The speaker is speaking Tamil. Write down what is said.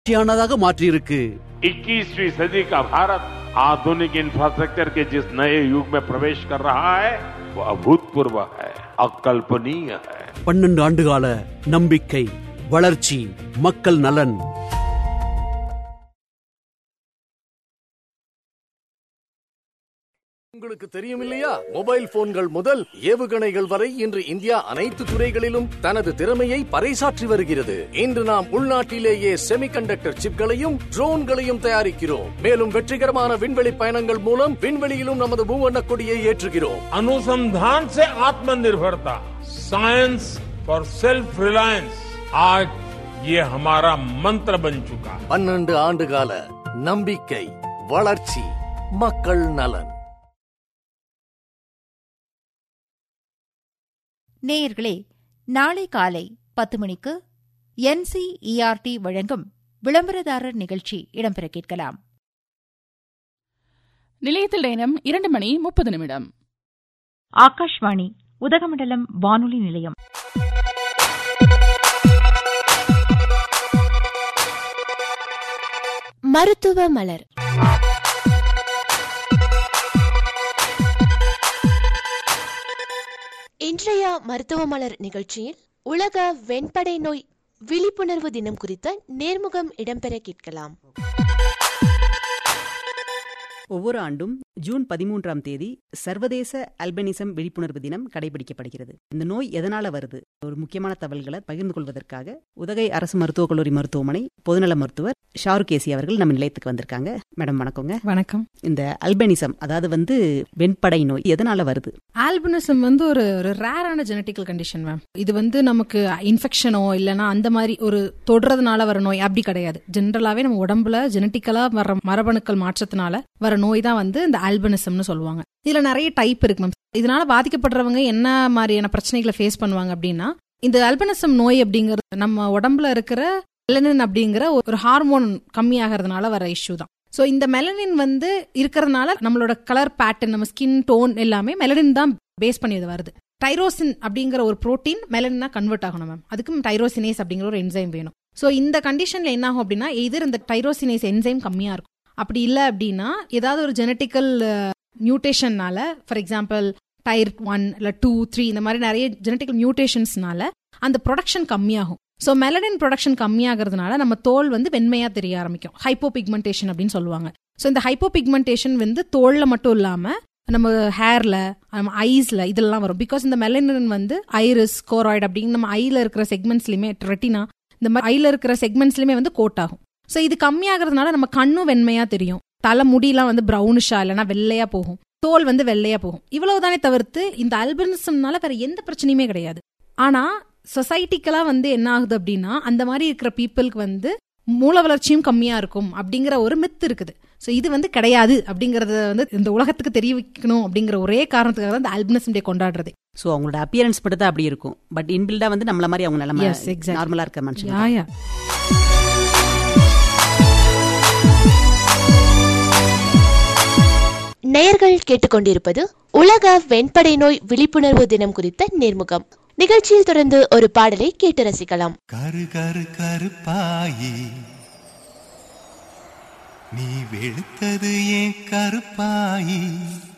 வளர்ச்சியானதாக மாற்றியிருக்கு 21वीं सदी का भारत आधुनिक इंफ्रास्ट्रक्चर के जिस नए युग में प्रवेश कर रहा है वो अभूतपूर्व है अकल्पनीय है பன்னெண்டு ஆண்டுகால நம்பிக்கை வளர்ச்சி மக்கள் நலன் உங்களுக்கு தெரியும் இல்லையா மொபைல் போன்கள் முதல் ஏவுகணைகள் வரை இன்று இந்தியா அனைத்து துறைகளிலும் தனது திறமையை பறைசாற்றி வருகிறது இன்று நாம் உள்நாட்டிலேயே செமிகண்டக்டர் சிப்களையும் ட்ரோன்களையும் தயாரிக்கிறோம் மேலும் வெற்றிகரமான விண்வெளி பயணங்கள் மூலம் விண்வெளியிலும் நமது மூவண்ண கொடியை ஏற்றுகிறோம் अनुसंधान से आत्मनिर्भरता साइंस फॉर सेल्फ रिलायंस आज ये हमारा मंत्र बन चुका है பன்னெண்டு ஆண்டுகால நம்பிக்கை வளர்ச்சி மக்கள் நலன் நேயர்களே நாளை காலை பத்து மணிக்கு என்சிஇஆர்டி வழங்கும் விளம்பரதாரர் நிகழ்ச்சி இடம்பெற கேட்கலாம் நிலையத்தில் நேரம் இரண்டு மணி முப்பது நிமிடம் ஆகாஷ்வாணி உதகமண்டலம் வானொலி நிலையம் மருத்துவ மலர் இன்றைய மருத்துவ மலர் நிகழ்ச்சியில் உலக வெண்படை நோய் விழிப்புணர்வு தினம் குறித்த நேர்முகம் இடம்பெற கேட்கலாம் ஒவ்வொரு ஆண்டும் ஜூன் பதிமூன்றாம் தேதி சர்வதேச அல்பனிசம் விழிப்புணர்வு தினம் கடைபிடிக்கப்படுகிறது இந்த நோய் எதனால வருது ஒரு முக்கியமான தகவல்களை பகிர்ந்து கொள்வதற்காக உதகை அரசு மருத்துவக் கல்லூரி மருத்துவமனை பொதுநல மருத்துவர் ஷாருகேசி அவர்கள் நம்ம நிலையத்துக்கு வந்திருக்காங்க மேடம் வணக்கங்க வணக்கம் இந்த அல்பனிசம் அதாவது வந்து வெண்படை நோய் எதனால வருது ஆல்பினிசம் வந்து ஒரு ஒரு ரேரான ஜெனட்டிக்கல் கண்டிஷன் மேம் இது வந்து நமக்கு இன்ஃபெக்ஷனோ இல்லனா அந்த மாதிரி ஒரு தொடுறதுனால வர நோய் அப்படி கிடையாது ஜென்ரலாவே நம்ம உடம்புல ஜெனட்டிக்கலா வர மரபணுக்கள் மாற்றத்தினால வர நோய் தான் வந்து இந்த ஆல்பினிசம்னு சொல்லுவாங்க இதுல நிறைய டைப் இருக்கு மேம் இதனால பாதிக்கப்படுறவங்க என்ன மாதிரியான பிரச்சனைகளை ஃபேஸ் பண்ணுவாங்க அப்படின்னா இந்த அல்பினிசம் நோய் அப்படிங்கிறது நம்ம உடம்புல இருக்கிற மெலனின் அப்படிங்கிற ஒரு ஹார்மோன் கம்மியாகிறதுனால வர இஷ்யூ தான் ஸோ இந்த மெலனின் வந்து இருக்கிறதுனால நம்மளோட கலர் பேட்டர்ன் நம்ம ஸ்கின் டோன் எல்லாமே மெலனின் தான் பேஸ் பண்ணி இது வருது டைரோசின் அப்படிங்கிற ஒரு புரோட்டீன் மெலனினா கன்வெர்ட் ஆகணும் மேம் அதுக்கும் டைரோசினேஸ் அப்படிங்கிற ஒரு என்சைம் வேணும் ஸோ இந்த கண்டிஷன்ல என்ன ஆகும் அப்படின்னா எதிர் இந்த டைரோசினேஸ் என்சைம் கம்மியா இருக்கும் அப்படி இல்லை அப்படின்னா ஏதாவது ஒரு ஜெனட்டிக்கல் மியூட்டேஷன்னால ஃபார் எக்ஸாம்பிள் டயர் ஒன் இல்லை டூ த்ரீ இந்த மாதிரி நிறைய ஜெனட்டிக்கல் மியூட்டேஷன்ஸ்னால அந்த ப்ரொடக்ஷன் கம்மியாகும் ஸோ மெலனின் ப்ரொடக்ஷன் கம்மியாகிறதுனால நம்ம தோல் வந்து வெண்மையா தெரிய ஆரம்பிக்கும் ஹைப்போ பிக்மெண்டேஷன் அப்படின்னு சொல்லுவாங்க ஸோ இந்த ஹைப்போ பிக்மெண்டேஷன் வந்து தோல்ல மட்டும் இல்லாம நம்ம ஹேர்ல நம்ம ஐஸ்ல இதெல்லாம் வரும் பிகாஸ் இந்த மெலனின் வந்து ஐரிஸ் கோராய்டு அப்படின்னு நம்ம ஐல இருக்கிற செக்மெண்ட்ஸ்லயுமே ரெட்டினா இந்த மாதிரி ஐல இருக்கிற செக்மெண்ட்ஸ்லயுமே வந்து கோட் ஆகும் ஸோ இது கம்மியாகிறதுனால நம்ம கண்ணும் வெண்மையா தெரியும் தலை முடியெல்லாம் வந்து ப்ரௌனிஷா இல்லைன்னா வெள்ளையா போகும் தோல் வந்து வெள்ளையா போகும் இவ்வளவுதானே தவிர்த்து இந்த அல்பினிசம்னால வேற எந்த பிரச்சனையுமே கிடையாது ஆனா சொசைட்டிக்கலா வந்து என்ன ஆகுது அப்படின்னா அந்த மாதிரி இருக்கிற பீப்புளுக்கு வந்து மூல வளர்ச்சியும் கம்மியா இருக்கும் அப்படிங்கிற ஒரு மித்து இருக்குது ஸோ இது வந்து கிடையாது அப்படிங்கறத வந்து இந்த உலகத்துக்கு தெரிய வைக்கணும் அப்படிங்கிற ஒரே காரணத்துக்காக தான் இந்த அல்பினிசம் டே கொண்டாடுறது ஸோ அவங்களோட அப்பியரன்ஸ் மட்டும் தான் அப்படி இருக்கும் பட் இன்பில்டா வந்து நம்மள மாதிரி அவங்க நிலைமை Yes, exactly. நார்மலா இருக்க மனுஷன் யா யா நேயர்கள் கேட்டுக்கொண்டிருப்பது உலக வெண்படை நோய் விழிப்புணர்வு தினம் குறித்த நேர்முகம் நிகழ்ச்சியில் தொடர்ந்து ஒரு பாடலை கேட்டு ரசிக்கலாம் கரு கரு கருப்பாயி நீ வெளுத்தது ஏன் கருப்பாயி